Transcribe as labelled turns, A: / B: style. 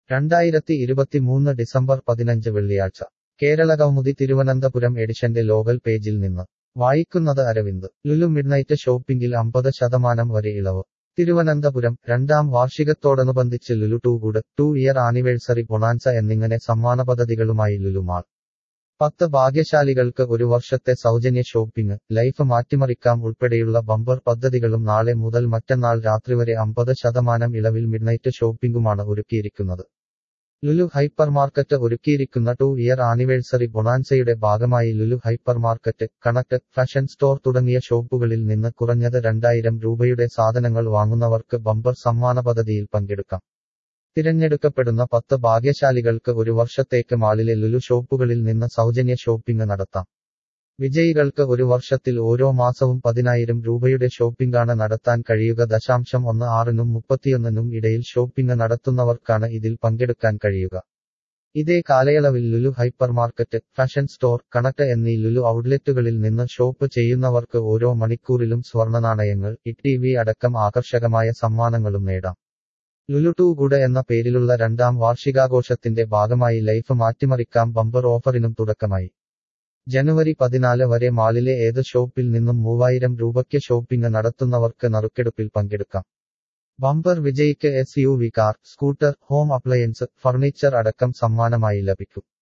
A: രണ്ടായിരത്തി ഇരുപത്തിമൂന്ന് ഡിസംബർ പതിനഞ്ച് വെള്ളിയാഴ്ച കേരളകൗമുദി തിരുവനന്തപുരം എഡിഷന്റെ ലോകൽ പേജിൽ നിന്ന് വായിക്കുന്നത് അരവിന്ദ് ലുലു മിഡ്നൈറ്റ് ഷോപ്പിംഗിൽ അമ്പത് ശതമാനം വരെ ഇളവ് തിരുവനന്തപുരം രണ്ടാം വാർഷികത്തോടനുബന്ധിച്ച് Lulu too good two year anniversary bonanza എന്നിങ്ങനെ സമ്മാന പദ്ധതികളുമായി ലുലുമാൾ പത്ത് ഭാഗ്യശാലികൾക്ക് ഒരു വർഷത്തെ സൗജന്യ ഷോപ്പിംഗ് ലൈഫ് മാറ്റിമറിക്കാം ഉൾപ്പെടെയുള്ള ബമ്പർ പദ്ധതികളും നാളെ മുതൽ മറ്റന്നാൾ രാത്രി വരെ അമ്പത് ശതമാനം ഇളവിൽ മിഡ്നൈറ്റ് ഷോപ്പിംഗുമാണ് ഒരുക്കിയിരിക്കുന്നത് ലുലു ഹൈപ്പർ മാർക്കറ്റ് ഒരുക്കിയിരിക്കുന്ന ടു ഇയർ ആനിവേഴ്സറി ബൊണാൻസയുടെ ഭാഗമായി Lulu hyper market connect fashion store തുടങ്ങിയ ഷോപ്പുകളിൽ നിന്ന് കുറഞ്ഞത് രണ്ടായിരം രൂപയുടെ സാധനങ്ങൾ വാങ്ങുന്നവർക്ക് ബമ്പർ സമ്മാന പദ്ധതിയിൽ പങ്കെടുക്കാം തിരഞ്ഞെടുക്കപ്പെടുന്ന പത്ത് ഭാഗ്യശാലികൾക്ക് ഒരു വർഷത്തേക്ക് മാളിലെ ലുലു ഷോപ്പുകളിൽ നിന്ന് സൗജന്യ ഷോപ്പിംഗ് നടത്താം വിജയികൾക്ക് ഒരു വർഷത്തിൽ ഓരോ മാസവും പതിനായിരം രൂപയുടെ ഷോപ്പിംഗാണ് നടത്താൻ കഴിയുക ദശാംശം ഒന്ന് ആറിനും മുപ്പത്തിയൊന്നിനും ഇടയിൽ ഷോപ്പിംഗ് നടത്തുന്നവർക്കാണ് ഇതിൽ പങ്കെടുക്കാൻ കഴിയുക ഇതേ കാലയളവിൽ Lulu hyper market fashion store connect എന്നീ ലുലു ഔട്ട്ലെറ്റുകളിൽ നിന്ന് ഷോപ്പ് ചെയ്യുന്നവർക്ക് ഓരോ മണിക്കൂറിലും സ്വർണ്ണ നാണയങ്ങൾ ഇ അടക്കം ആകർഷകമായ സമ്മാനങ്ങളും നേടാം ലുലു ടു ഗുഡ് എന്ന പേരിലുള്ള രണ്ടാം വാർഷികാഘോഷത്തിന്റെ ഭാഗമായി ലൈഫ് മാറ്റിമറിക്കാം ബമ്പർ ഓഫറിനും തുടക്കമായി ജനുവരി പതിനാല് വരെ മാളിലെ ഏത് ഷോപ്പിൽ നിന്നും മൂവായിരം രൂപയ്ക്ക് ഷോപ്പിംഗ് നടത്തുന്നവർക്ക് നറുക്കെടുപ്പിൽ പങ്കെടുക്കാം ബമ്പർ വിജയിക്ക് S U V car scooter home appliance furniture അടക്കം സമ്മാനമായി ലഭിക്കും